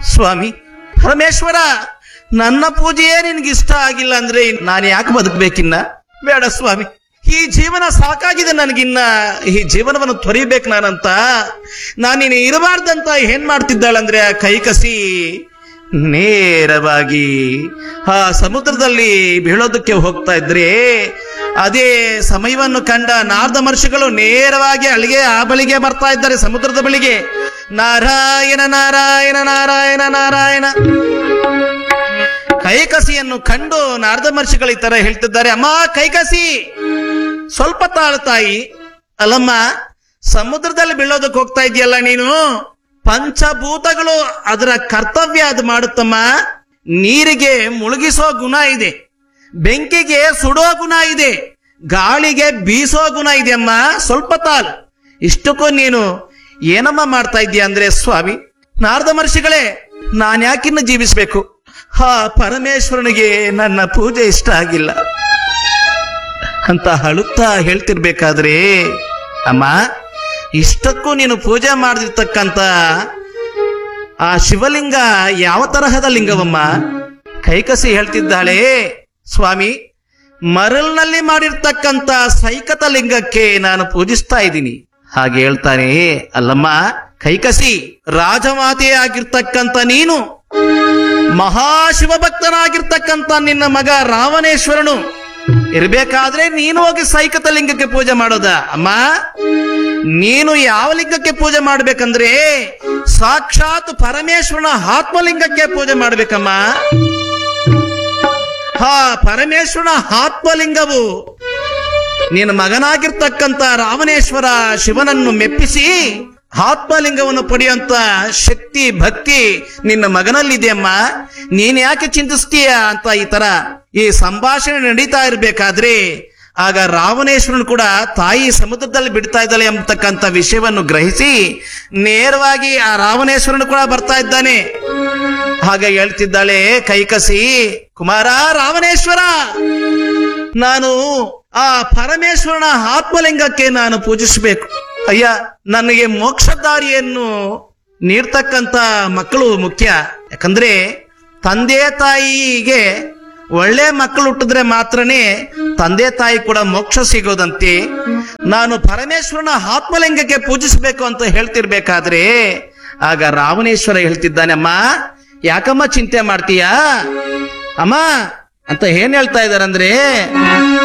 ಸ್ವಾಮಿ ಪರಮೇಶ್ವರ ನನ್ನ ಪೂಜೆಯೇ ನಿನ್ಗೆ ಇಷ್ಟ ಆಗಿಲ್ಲ ಅಂದ್ರೆ ನಾನು ಯಾಕೆ ಬದುಕಬೇಕಿನ್ನ ಬೇಡ ಸ್ವಾಮಿ ಈ ಜೀವನ ಸಾಕಾಗಿದೆ ನನಗಿನ್ನ ಈ ಜೀವನವನ್ನು ತೊರಿಬೇಕು ನಾನಂತ ನಾನಿನ್ನು ಇರಬಾರ್ದಂತ ಏನ್ ಮಾಡ್ತಿದ್ದಾಳಂದ್ರೆ ಆ ಕೈ ಕಸಿ ನೇರವಾಗಿ ಆ ಸಮುದ್ರದಲ್ಲಿ ಬೀಳೋದಕ್ಕೆ ಹೋಗ್ತಾ ಇದ್ರೆ ಅದೇ ಸಮಯವನ್ನು ಕಂಡ ನಾರದ ಮಹರ್ಷಿಗಳು ನೇರವಾಗಿ ಅಲ್ಲಿಗೆ ಆ ಬಳಿಗೆ ಬರ್ತಾ ಇದ್ದಾರೆ ಸಮುದ್ರದ ಬಳಿಗೆ ನಾರಾಯಣ ನಾರಾಯಣ ನಾರಾಯಣ ನಾರಾಯಣ ಕೈಕಸಿಯನ್ನು ಕಂಡು ನಾರದ ಮಹರ್ಷಿಗಳು ಈ ತರ ಹೇಳ್ತಿದ್ದಾರೆ ಅಮ್ಮ ಕೈಕಸಿ ಸ್ವಲ್ಪ ತಾಳು ತಾಯಿ ಅಲ್ಲಮ್ಮ ಸಮುದ್ರದಲ್ಲಿ ಬೀಳೋದಕ್ಕೆ ಹೋಗ್ತಾ ಇದೆಯಲ್ಲ ನೀನು ಪಂಚಭೂತಗಳು ಅದರ ಕರ್ತವ್ಯ ಅದು ಮಾಡುತ್ತಮ್ಮ ನೀರಿಗೆ ಮುಳುಗಿಸೋ ಗುಣ ಇದೆ ಬೆಂಕಿಗೆ ಸುಡೋ ಗುಣ ಇದೆ ಗಾಳಿಗೆ ಬೀಸೋ ಗುಣ ಇದೆ ಅಮ್ಮ ಸ್ವಲ್ಪ ತಾಳು ಇಷ್ಟಕ್ಕೂ ನೀನು ಏನಮ್ಮ ಮಾಡ್ತಾ ಇದೀಯ ಅಂದ್ರೆ ಸ್ವಾಮಿ ನಾರದ ಮಹರ್ಷಿಗಳೇ ನಾನು ಯಾಕಿನ್ನು ಜೀವಿಸ್ಬೇಕು ಹಾ ಪರಮೇಶ್ವರನಿಗೆ ನನ್ನ ಪೂಜೆ ಇಷ್ಟ ಆಗಿಲ್ಲ ಅಂತ ಅಳುತ್ತಾ ಹೇಳ್ತಿರ್ಬೇಕಾದ್ರೆ ಅಮ್ಮ ಇಷ್ಟಕ್ಕೂ ನೀನು ಪೂಜೆ ಮಾಡಿರ್ತಕ್ಕಂತ ಆ ಶಿವಲಿಂಗ ಯಾವ ತರಹದ ಲಿಂಗವಮ್ಮ ಕೈಕಸಿ ಹೇಳ್ತಿದ್ದಾಳೆ ಸ್ವಾಮಿ ಮರಲ್ನಲ್ಲಿ ಮಾಡಿರ್ತಕ್ಕಂತ ಸೈಕತ ಲಿಂಗಕ್ಕೆ ನಾನು ಪೂಜಿಸ್ತಾ ಇದ್ದೀನಿ ಹಾಗೆ ಹೇಳ್ತಾನೆ ಅಲ್ಲಮ್ಮ ಕೈಕಸಿ ರಾಜಮಾತೆ ಆಗಿರ್ತಕ್ಕಂತ ನೀನು ಮಹಾಶಿವ ಭಕ್ತನಾಗಿರ್ತಕ್ಕಂತ ನಿನ್ನ ಮಗ ರಾವಣೇಶ್ವರನು ಇರ್ಬೇಕಾದ್ರೆ ನೀನು ಹೋಗಿ ಸೈಕತ ಲಿಂಗಕ್ಕೆ ಪೂಜೆ ಮಾಡೋದ ಅಮ್ಮ ನೀನು ಯಾವ ಲಿಂಗಕ್ಕೆ ಪೂಜೆ ಮಾಡ್ಬೇಕಂದ್ರೆ ಸಾಕ್ಷಾತ್ ಪರಮೇಶ್ವರನ ಆತ್ಮಲಿಂಗಕ್ಕೆ ಪೂಜೆ ಮಾಡ್ಬೇಕಮ್ಮ ಹಾ ಪರಮೇಶ್ವರನ ಆತ್ಮಲಿಂಗವು ನಿನ್ನ ಮಗನಾಗಿರ್ತಕ್ಕಂತ ರಾಮನೇಶ್ವರ ಶಿವನನ್ನು ಮೆಪ್ಪಿಸಿ ಆತ್ಮಲಿಂಗವನ್ನು ಪಡೆಯುವಂತ ಶಕ್ತಿ ಭಕ್ತಿ ನಿನ್ನ ಮಗನಲ್ಲಿದೆಯಮ್ಮ ನೀನ್ ಯಾಕೆ ಚಿಂತಿಸ್ತೀಯ ಅಂತ ಈ ತರ ಈ ಸಂಭಾಷಣೆ ನಡೀತಾ ಇರ್ಬೇಕಾದ್ರೆ ಆಗ ರಾವಣೇಶ್ವರನು ಕೂಡ ತಾಯಿ ಸಮುದ್ರದಲ್ಲಿ ಬಿಡ್ತಾ ಇದ್ದಾಳೆ ಎಂಬತಕ್ಕಂತ ವಿಷಯವನ್ನು ಗ್ರಹಿಸಿ ನೇರವಾಗಿ ಆ ರಾವಣೇಶ್ವರನು ಕೂಡ ಬರ್ತಾ ಇದ್ದಾನೆ ಹಾಗೆ ಹೇಳ್ತಿದ್ದಾಳೆ ಕೈಕಸಿ ಕುಮಾರ ರಾವಣೇಶ್ವರ ನಾನು ಆ ಪರಮೇಶ್ವರನ ಆತ್ಮಲಿಂಗಕ್ಕೆ ನಾನು ಪೂಜಿಸಬೇಕು ಅಯ್ಯ ನನಗೆ ಮೋಕ್ಷದಾರಿಯನ್ನು ನೀಡ್ತಕ್ಕಂತ ಮಕ್ಕಳು ಮುಖ್ಯ ಯಾಕಂದ್ರೆ ತಂದೆ ತಾಯಿಗೆ ಒಳ್ಳೆ ಮಕ್ಕಳು ಹುಟ್ಟಿದ್ರೆ ಮಾತ್ರನೇ ತಂದೆ ತಾಯಿ ಕೂಡ ಮೋಕ್ಷ ಸಿಗೋದಂತೆ ನಾನು ಪರಮೇಶ್ವರನ ಆತ್ಮಲಿಂಗಕ್ಕೆ ಪೂಜಿಸಬೇಕು ಅಂತ ಹೇಳ್ತಿರ್ಬೇಕಾದ್ರೆ ಆಗ ರಾವಣೇಶ್ವರ ಹೇಳ್ತಿದ್ದಾನೆ ಅಮ್ಮ ಯಾಕಮ್ಮ ಚಿಂತೆ ಮಾಡ್ತೀಯಾ ಅಮ್ಮ ಅಂತ ಏನ್ ಹೇಳ್ತಾ ಇದಾರಂದ್ರೆ